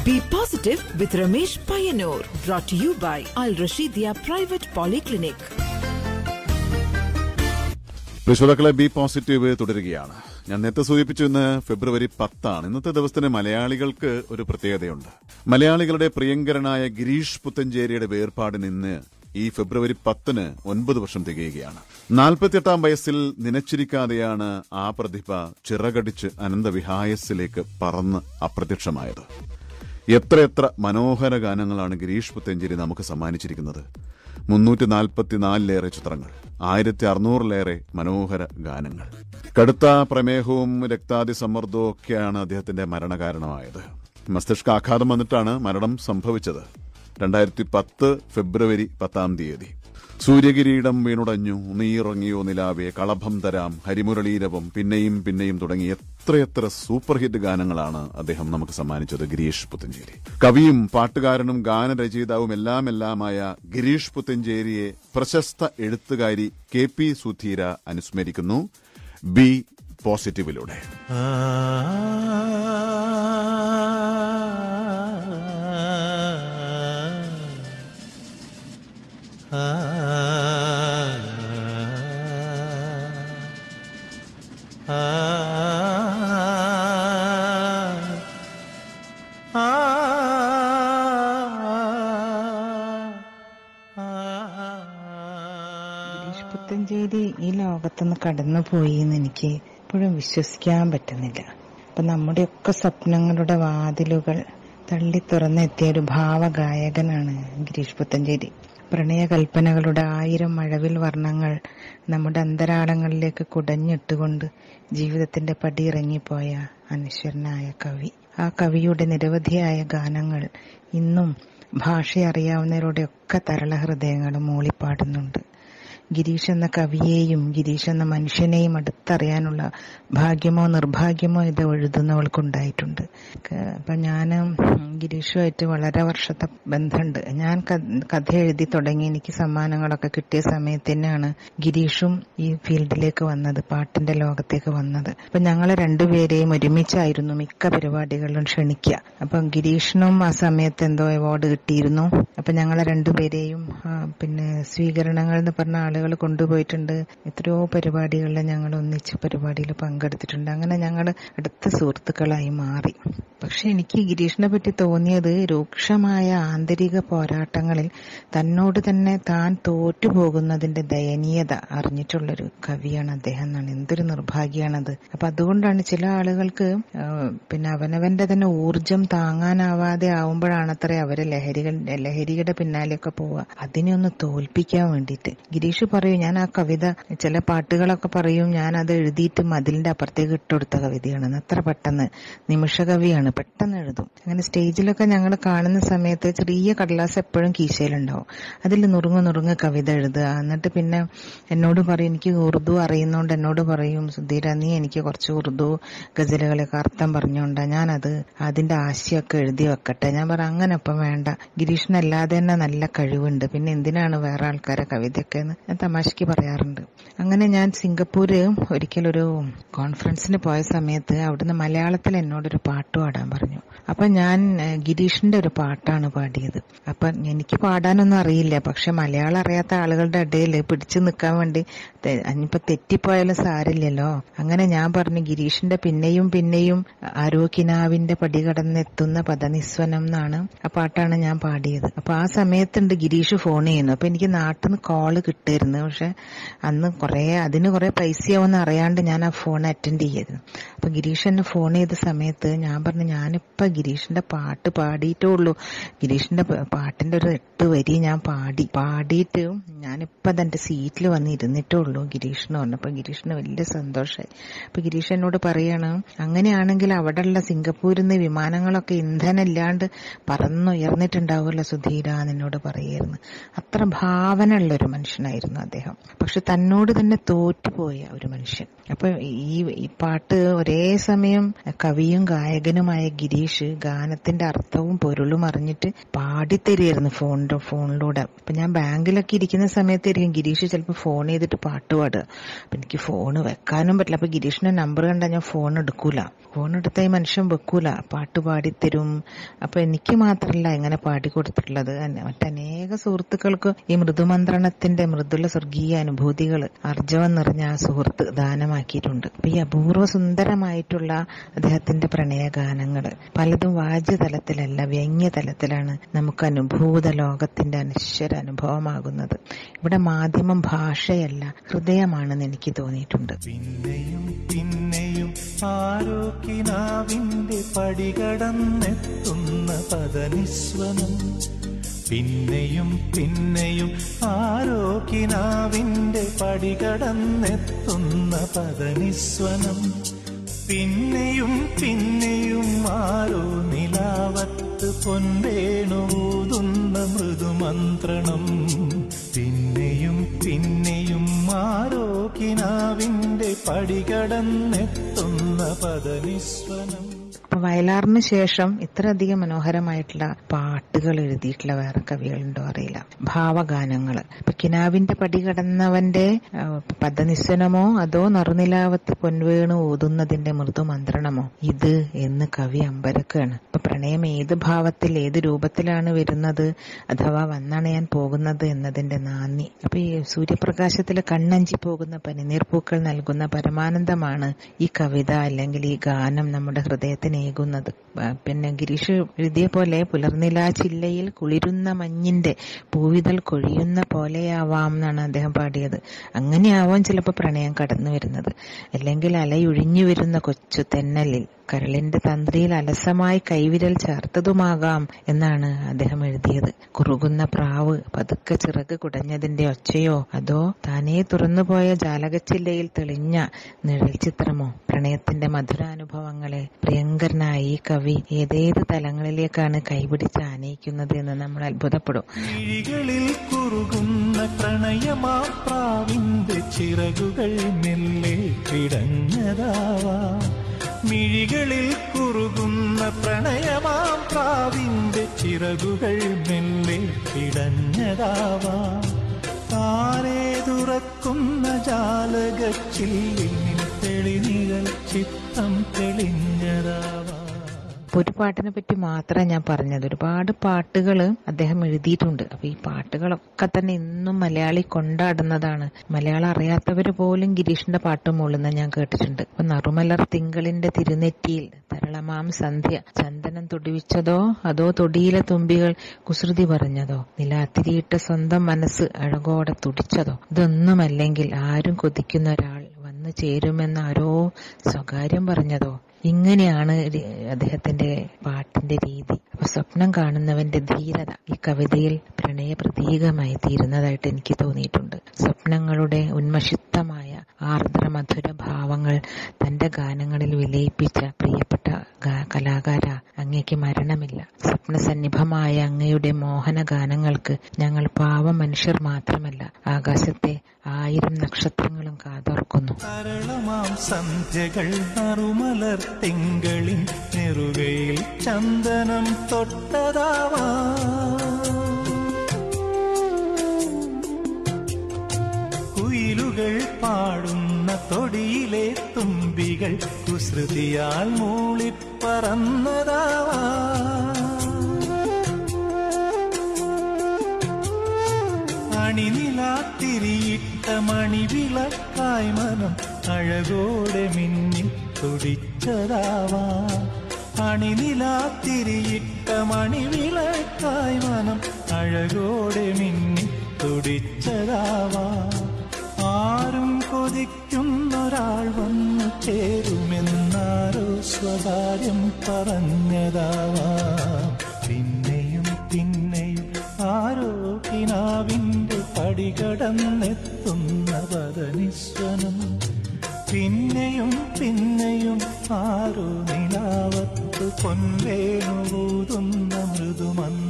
Be positive with Ramesh Payanur. Brought to you by Al Rashidia Private Polyclinic. ശ്രോതാക്കളെ B positive തുടരുകയാണ് ഞാൻ നേരത്തെ സൂചിപ്പിച്ചു ഇന്ന് ഫെബ്രുവരി പത്താണ് ഇന്നത്തെ ദിവസത്തിന് മലയാളികൾക്ക് ഒരു പ്രത്യേകതയുണ്ട് മലയാളികളുടെ പ്രിയങ്കരനായ ഗിരീഷ് പുത്തഞ്ചേരിയുടെ വേർപാടിന് ഇന്ന് ഈ ഫെബ്രുവരി പത്തിന് ഒൻപത് വർഷം തികയുകയാണ് നാൽപ്പത്തിയെട്ടാം വയസ്സിൽ നനച്ചിരിക്കാതെയാണ് ആ പ്രതിഭ ചിറകടിച്ച് അനന്തവിഹായസിലേക്ക് പറന്ന് അപ്രത്യക്ഷമായത് എത്രയെത്ര മനോഹര ഗാനങ്ങളാണ് ഗിരീഷ് പുത്തഞ്ചേരി നമുക്ക് സമ്മാനിച്ചിരിക്കുന്നത് മുന്നൂറ്റി നാൽപ്പത്തിനാലിലേറെ ചിത്രങ്ങൾ ആയിരത്തി അറുന്നൂറിലേറെ മനോഹര ഗാനങ്ങൾ കടുത്ത പ്രമേഹവും രക്താതിസമ്മർദ്ദവും ഒക്കെയാണ് അദ്ദേഹത്തിന്റെ മരണകാരണമായത് മസ്തിഷ്ക ആഘാതം വന്നിട്ടാണ് മരണം സംഭവിച്ചത് രണ്ടായിരത്തി പത്ത് ഫെബ്രുവരി പത്താം തീയതി സൂര്യകിരീടം വീണുടഞ്ഞു നീയിറങ്ങിയോ നിലാവെ കളഭം തരാം ഹരിമുരളീരവം പിന്നെയും പിന്നെയും തുടങ്ങി എത്രയെത്ര സൂപ്പർ ഹിറ്റ് ഗാനങ്ങളാണ് അദ്ദേഹം നമുക്ക് സമ്മാനിച്ചത് ഗിരീഷ് പുത്തഞ്ചേരി കവിയും പാട്ടുകാരനും ഗാനരചയിതാവും എല്ലാം എല്ലാമായ ഗിരീഷ് പുത്തഞ്ചേരിയെ പ്രശസ്ത എഴുത്തുകാരി കെ പി സുധീര അനുസ്മരിക്കുന്നു ബി പോസിറ്റീവിലൂടെ ഗിരീഷ് പുത്തഞ്ചേരി ഈ ലോകത്തുനിന്ന് കടന്നുപോയി എന്ന് എനിക്ക് ഇപ്പോഴും വിശ്വസിക്കാൻ പറ്റുന്നില്ല അപ്പൊ നമ്മുടെയൊക്കെ സ്വപ്നങ്ങളുടെ വാതിലുകൾ തള്ളി തുറന്നെത്തിയ ഒരു ഭാവഗായകനാണ് ഗിരീഷ് പുത്തഞ്ചേരി പ്രണയകൽപ്പനകളുടെ ആയിരം മഴവിൽ വർണ്ണങ്ങൾ നമ്മുടെ അന്തരാളങ്ങളിലേക്ക് കുടഞ്ഞിട്ടുകൊണ്ട് ജീവിതത്തിന്റെ പടിയിറങ്ങിപ്പോയ അനശ്വരനായ കവി ആ കവിയുടെ നിരവധിയായ ഗാനങ്ങൾ ഇന്നും ഭാഷ അറിയാവുന്നവരുടെയൊക്കെ തരള ഹൃദയങ്ങളും മൂളിപ്പാടുന്നുണ്ട് ഗിരീഷ് എന്ന കവിയെയും ഗിരീഷ് എന്ന മനുഷ്യനെയും അടുത്തറിയാനുള്ള ഭാഗ്യമോ നിർഭാഗ്യമോ ഇത് എഴുതുന്നവൾക്കുണ്ടായിട്ടുണ്ട് ക- അപ്പൊ ഞാൻ ഗിരീഷുമായിട്ട് വളരെ വർഷത്തെ ബന്ധമുണ്ട് ഞാൻ ക- കഥ എഴുതി തുടങ്ങി എനിക്ക് സമ്മാനങ്ങളൊക്കെ കിട്ടിയ സമയത്ത് തന്നെയാണ് ഗിരീഷും ഈ ഫീൽഡിലേക്ക് വന്നത് പാട്ടിന്റെ ലോകത്തേക്ക് വന്നത് അപ്പൊ ഞങ്ങൾ രണ്ടുപേരെയും ഒരുമിച്ചായിരുന്നു മിക്ക പരിപാടികളിലും ക്ഷണിക്കുക അപ്പൊ ഗിരീഷിനും ആ സമയത്ത് എന്തോ അവാർഡ് കിട്ടിയിരുന്നു അപ്പൊ ഞങ്ങളെ രണ്ടുപേരെയും ആ, പിന്നെ സ്വീകരണങ്ങൾ എന്ന് പറഞ്ഞ ആളുകൾ കൊണ്ടുപോയിട്ടുണ്ട് എത്രയോ പരിപാടികളിൽ ഞങ്ങൾ ഒന്നിച്ച് പരിപാടിയിൽ പങ്കെടുത്തിട്ടുണ്ട് അങ്ങനെ ഞങ്ങൾ അടുത്ത സുഹൃത്തുക്കളായി മാറി പക്ഷെ എനിക്ക് ഗിരീഷിനെ പറ്റി തോന്നിയത് രൂക്ഷമായ ആന്തരിക പോരാട്ടങ്ങളിൽ തന്നോട് തന്നെ താൻ തോറ്റുപോകുന്നതിന്റെ ദയനീയത അറിഞ്ഞിട്ടുള്ളൊരു കവിയാണ് അദ്ദേഹം എന്നാണ് എന്തൊരു നിർഭാഗ്യാണത് അപ്പൊ അതുകൊണ്ടാണ് ചില ആളുകൾക്ക് ആ, പിന്നെ അവനവന്റെ തന്നെ ഊർജം താങ്ങാനാവാതെ ആവുമ്പോഴാണത്രേ അവര് ലഹരികൾ ലഹരിയുടെ പിന്നാലെയൊക്കെ പോവുക അതിനെ ഒന്ന് തോൽപ്പിക്കാൻ വേണ്ടിയിട്ട് ഗിരീഷ് പറയും ഞാൻ ആ കവിത ചില പാട്ടുകളൊക്കെ പറയും ഞാൻ അത് എഴുതിയിട്ട് മതിലിന്റെ അപ്പുറത്തേക്ക് ഇട്ടുകൊടുത്ത കവിതയാണെന്ന് അത്ര പെട്ടെന്ന് നിമിഷ കവിയാണ് പെട്ടെന്ന് എഴുതും അങ്ങനെ സ്റ്റേജിലൊക്കെ ഞങ്ങൾ കാണുന്ന സമയത്ത് ചെറിയ കടലാസ് എപ്പോഴും കീശയിലുണ്ടാവും അതിൽ നുറുങ്ങ് നുറുങ്ങ് കവിത എഴുതുക എന്നിട്ട് പിന്നെ എന്നോട് പറയും എനിക്ക് ഉറുദു അറിയുന്നോണ്ട് എന്നോട് പറയും സുധീര നീ എനിക്ക് കുറച്ച് ഉറുദു ഗസലുകളൊക്കെ അർത്ഥം പറഞ്ഞോണ്ടാ ഞാനത് അതിന്റെ ആശയമൊക്കെ എഴുതി വെക്കട്ടെ ഞാൻ പറ അങ്ങനെ ഇപ്പം വേണ്ട ഗിരീഷിനല്ലാതെ തന്നെ നല്ല കഴിവുണ്ട് പിന്നെ എന്തിനാണ് വേറെ ആൾക്കാരെ കവിതയൊക്കെ എന്ന് ഞാൻ തമാശക്ക് പറയാറുണ്ട് അങ്ങനെ ഞാൻ സിംഗപ്പൂര് ഒരിക്കലൊരു കോൺഫറൻസിന് പോയ സമയത്ത് അവിടുന്ന് മലയാളത്തിൽ എന്നോടൊരു പാട്ട് പാടാൻ പറഞ്ഞു അപ്പൊ ഞാൻ ഏഹ്, ഗിരീഷിന്റെ ഒരു പാട്ടാണ് പാടിയത് അപ്പൊ എനിക്ക് പാടാനൊന്നും അറിയില്ല പക്ഷെ മലയാളം അറിയാത്ത ആളുകളുടെ ഇടയിൽ പിടിച്ചു നിൽക്കാൻ വേണ്ടി തെ- ഇനിയിപ്പോ തെറ്റിപ്പോയാലും സാരില്ലല്ലോ അങ്ങനെ ഞാൻ പറഞ്ഞു ഗിരീഷിന്റെ പിന്നെയും പിന്നെയും ആരോഗ്യനാവിന്റെ പടി കടന്നെത്തുന്ന പദനിസ്വനം എന്നാണ് ആ പാട്ടാണ് ഞാൻ പാടിയത് അപ്പൊ ആ സമയത്തുണ്ട് ഗിരീഷ് ഫോൺ ചെയ്യുന്നു അപ്പൊ എനിക്ക് നാട്ടിൽ നിന്ന് കോള് കിട്ടായിരുന്നു പക്ഷെ അന്ന് കുറെ അതിന് കുറെ പൈസയാവുമെന്ന് അറിയാണ്ട് ഞാൻ ആ ഫോൺ അറ്റൻഡ് ചെയ്യായിരുന്നു അപ്പൊ ഗിരീഷ് എന്നെ ഫോൺ ചെയ്ത സമയത്ത് ഞാൻ പറഞ്ഞു ഞാനിപ്പോ ഗിരീഷിന്റെ പാട്ട് പാടിയിട്ടേ ഉള്ളൂ ഗിരീഷിന്റെ പ- പാട്ടിന്റെ ഒരു എട്ട് വരി ഞാൻ പാടി പാടിയിട്ട് ഞാനിപ്പോ അതെന്റെ സീറ്റിൽ വന്ന് ഇരുന്നിട്ടേ ഉള്ളൂ ഗിരീഷിന് പറഞ്ഞപ്പോ ഗിരീഷിന് വലിയ സന്തോഷമായി അപ്പൊ ഗിരീഷ് എന്നോട് പറയാണ് അങ്ങനെയാണെങ്കിൽ അവിടെയുള്ള സിംഗപ്പൂരിൽ നിന്ന് വിമാനങ്ങളൊക്കെ ഇന്ധനം ഇല്ലാണ്ട് പറന്നുയർന്നിട്ടുണ്ടാവുമല്ലോ സുധീര എന്നോട് പറയായിരുന്നു അത്ര ഭാവന ഉള്ള ഒരു മനുഷ്യനായിരുന്നു അദ്ദേഹം പക്ഷെ തന്നോട് തന്നെ തോറ്റുപോയ ഒരു മനുഷ്യൻ അപ്പൊ ഈ ഈ പാട്ട് ഒരേ സമയം കവിയും ഗായകനുമായി സുന്ദരനായ ഗിരീഷ് ഗാനത്തിന്റെ അർത്ഥവും പൊരുളും അറിഞ്ഞിട്ട് പാടിത്തരികയായിരുന്നു ഫോണിന്റെ ഫോണിലൂടെ അപ്പൊ ഞാൻ ബാങ്കിലൊക്കെ ഇരിക്കുന്ന സമയത്തായിരിക്കും ഗിരീഷ് ചിലപ്പോൾ ഫോൺ ചെയ്തിട്ട് പാട്ട് പാടുക അപ്പൊ എനിക്ക് ഫോൺ വെക്കാനും പറ്റില്ല അപ്പൊ ഗിരീഷിന്റെ നമ്പർ കണ്ടാൽ ഞാൻ ഫോൺ എടുക്കൂല ഫോൺ എടുത്ത ഈ മനുഷ്യൻ വെക്കൂല പാട്ട് പാടിത്തരും അപ്പൊ എനിക്ക് മാത്രമല്ല ഇങ്ങനെ പാടി കൊടുത്തിട്ടുള്ളത് അന്നെ- മറ്റനേക സുഹൃത്തുക്കൾക്ക് ഈ മൃദുമന്ത്രണത്തിന്റെ മൃദുല സ്വർഗീയ അനുഭൂതികൾ ആർജവം നിറഞ്ഞ ആ സുഹൃത്ത് ദാനമാക്കിയിട്ടുണ്ട് അപ്പൊ ഈ അപൂർവ സുന്ദരമായിട്ടുള്ള അദ്ദേഹത്തിന്റെ പ്രണയഗാനങ്ങൾ പലതും വാജ്യതലത്തിലല്ല വ്യംഗ്യതലത്തിലാണ് നമുക്ക് അനുഭൂത ലോകത്തിന്റെ അനശ്വര അനുഭവമാകുന്നത് ഇവിടെ മാധ്യമം ഭാഷയല്ല ഹൃദയമാണെന്ന് എനിക്ക് തോന്നിയിട്ടുണ്ട് പിന്നെയും പിന്നെയും ആരോക്കിനാവിന്റെ പടികടന്നെത്തുന്ന പദനിസ്വനം പിന്നെയും പിന്നെയും ആരോക്കിനാവിന്റെ പടികടന്നെത്തുന്ന പദനിസ്വനം പിന്നെയും പിന്നെയും ആരോ നിലാവത്ത് പൊൻവേണൂതുന്ന മൃദുമന്ത്രണം പിന്നെയും പിന്നെയും ആരോ കിനാവിന്റെ പടികടന്നെത്തുന്ന പദനിസ്വനം അപ്പൊ വയലാറിന് ശേഷം ഇത്രയധികം മനോഹരമായിട്ടുള്ള പാട്ടുകൾ എഴുതിയിട്ടുള്ള വേറെ കവികളുണ്ടോ അറിയില്ല ഭാവഗാനങ്ങൾ ഇപ്പൊ കിനാവിന്റെ പടി കടന്നവന്റെ ആ, പദനിസ്വനമോ അതോ നറുനിലാവത്ത് പൊൻവേണു ഊതുന്നതിന്റെ മൃദുമന്ത്രണമോ ഇത് എന്ന് കവി അമ്പരക്കാണ് ഇപ്പൊ പ്രണയം ഏത് ഭാവത്തിൽ ഏത് രൂപത്തിലാണ് വരുന്നത് അഥവാ വന്നണയാൻ പോകുന്നത് എന്നതിന്റെ നാന്ദി അപ്പൊ ഈ സൂര്യപ്രകാശത്തിൽ കണ്ണഞ്ചി പോകുന്ന പനിനീർ പൂക്കൾ നൽകുന്ന പരമാനന്ദമാണ് ഈ കവിത അല്ലെങ്കിൽ ഈ ഗാനം നമ്മുടെ ഹൃദയത്തിനേകുന്നത് ആ, പിന്നെ ഗിരീഷ് എഴുതിയ പോലെ പുലർനിലാ ചില്ലയിൽ കുളിരുന്ന മഞ്ഞിന്റെ പൂവിതൾ കൊഴിയുന്ന പോലെയാവാം എന്നാണ് അദ്ദേഹം പാടിയത് അങ്ങനെയാവാം ചിലപ്പോൾ പ്രണയം കടന്നു വരുന്നത് അല്ലെങ്കിൽ അലയൊഴിഞ്ഞു വരുന്ന കൊച്ചു തെന്നലിൽ കരളിന്റെ തന്ത്രിയിൽ അലസമായി കൈവിരൽ ചേർത്തതുമാകാം എന്നാണ് അദ്ദേഹം എഴുതിയത് കുറുകുന്ന പ്രാവ് പതുക്കെ ചിറക് കുടഞ്ഞതിന്റെ ഒച്ചയോ അതോ താനേ തുറന്നുപോയ ജാലകച്ചില്ലയിൽ തെളിഞ്ഞ നിഴൽ ചിത്രമോ പ്രണയത്തിന്റെ മധുരാനുഭവങ്ങളെ പ്രിയങ്കരനായ ഈ കവി ഏതേത് തലങ്ങളിലേക്കാണ് കൈപിടിച്ച് ആനയിക്കുന്നത് എന്ന് നമ്മൾ അത്ഭുതപ്പെടും മിഴികളിൽ കുറുകുന്ന പ്രണയമാ പ്രാവിന്റെ ചിറകുകൾ മെല്ലെ കിടഞ്ഞതാവാ മിഴികളിൽ കുറുകുന്ന പ്രണയമാം പ്രാവിന്റെ ചിറകുകൾ മെല്ലെ കിടഞ്ഞതാവാ താനേ തുറക്കുന്ന ജാലകച്ചില്ലിൽ നിൻ തെളിനിഴൽ ചിത്തം തെളിഞ്ഞതാവാ ഒരു പാട്ടിനെ പറ്റി മാത്രമേ ഞാൻ പറഞ്ഞത് ഒരുപാട് പാട്ടുകൾ അദ്ദേഹം എഴുതിയിട്ടുണ്ട് അപ്പൊ ഈ പാട്ടുകളൊക്കെ തന്നെ ഇന്നും മലയാളി കൊണ്ടാടുന്നതാണ് മലയാളം അറിയാത്തവര് പോലും ഗിരീഷിന്റെ പാട്ട് മൂളുന്ന ഞാൻ കേട്ടിട്ടുണ്ട് അപ്പൊ നറുമലർ തിങ്കളിന്റെ തിരുനെറ്റിയിൽ തരളമാം സന്ധ്യ ചന്ദനം തൊടിവിച്ചതോ അതോ തൊടിയിലെ തുമ്പികൾ കുസൃതി പറഞ്ഞതോ നിലാത്തിരിയിട്ട് സ്വന്തം മനസ്സ് അഴകോടെ തുടിച്ചതോ ഇതൊന്നുമല്ലെങ്കിൽ ആരും കൊതിക്കുന്ന ഒരാൾ വന്നു ചേരുമെന്ന് ആരോ സ്വകാര്യം പറഞ്ഞതോ ഇങ്ങനെയാണ് രി- അദ്ദേഹത്തിന്റെ പാട്ടിന്റെ രീതി അപ്പൊ സ്വപ്നം കാണുന്നവന്റെ ധീരത ഈ കവിതയിൽ പ്രണയ പ്രതീകമായി തീരുന്നതായിട്ട് എനിക്ക് തോന്നിയിട്ടുണ്ട് സ്വപ്നങ്ങളുടെ ഉന്മഷിത്തമായ ആർദ്ര മധുര ഭാവങ്ങൾ തന്റെ ഗാനങ്ങളിൽ വിലയിപ്പിച്ച പ്രിയപ്പെട്ട ഗാ- കലാകാര അങ്ങേക്ക് മരണമില്ല സ്വപ്നസന്നിഭമായ അങ്ങയുടെ മോഹന ഗാനങ്ങൾക്ക് ഞങ്ങൾ പാവം മനുഷ്യർ മാത്രമല്ല ആകാശത്തെ ആയിരം നക്ഷത്രങ്ങളും കാതോർക്കുന്നു സരളമാം സന്ധ്യകൾ നറുമലർ തിങ്കളിൻ നെറുകയിൽ ചന്ദനം തൊട്ടതാവാ കുയിലുകൾ പാടുന്ന തൊടിയിലെ തുമ്പികൾ കുസൃതിയാൽ മൂളിപ്പറന്നതാവാ അണിനിലാത്തിരിയിട്ട മണിവിളക്കായി മനം അഴകോടെ മിന്നി തുടിച്ചതാവാ അണിനിലാത്തിരിയിട്ട മണിവിളക്കായി മനം അഴകോടെ മിന്നി തുടിച്ചതാവാ ആരും കൊതിക്കുന്നൊരാൾ വന്നു ചേരുമെന്നാരോ സ്വകാര്യം പറഞ്ഞതാവാ പിന്നെയും പിന്നെയും ആരോ കിനാവിന്റെ പടികടന്നെത്തുന്ന പദനിസ്വനം പിന്നെയും പിന്നെയും ആരോ നിലാവത്ത് പൊൻവേണുകൂതുന്ന മൃദുമന്ത്ര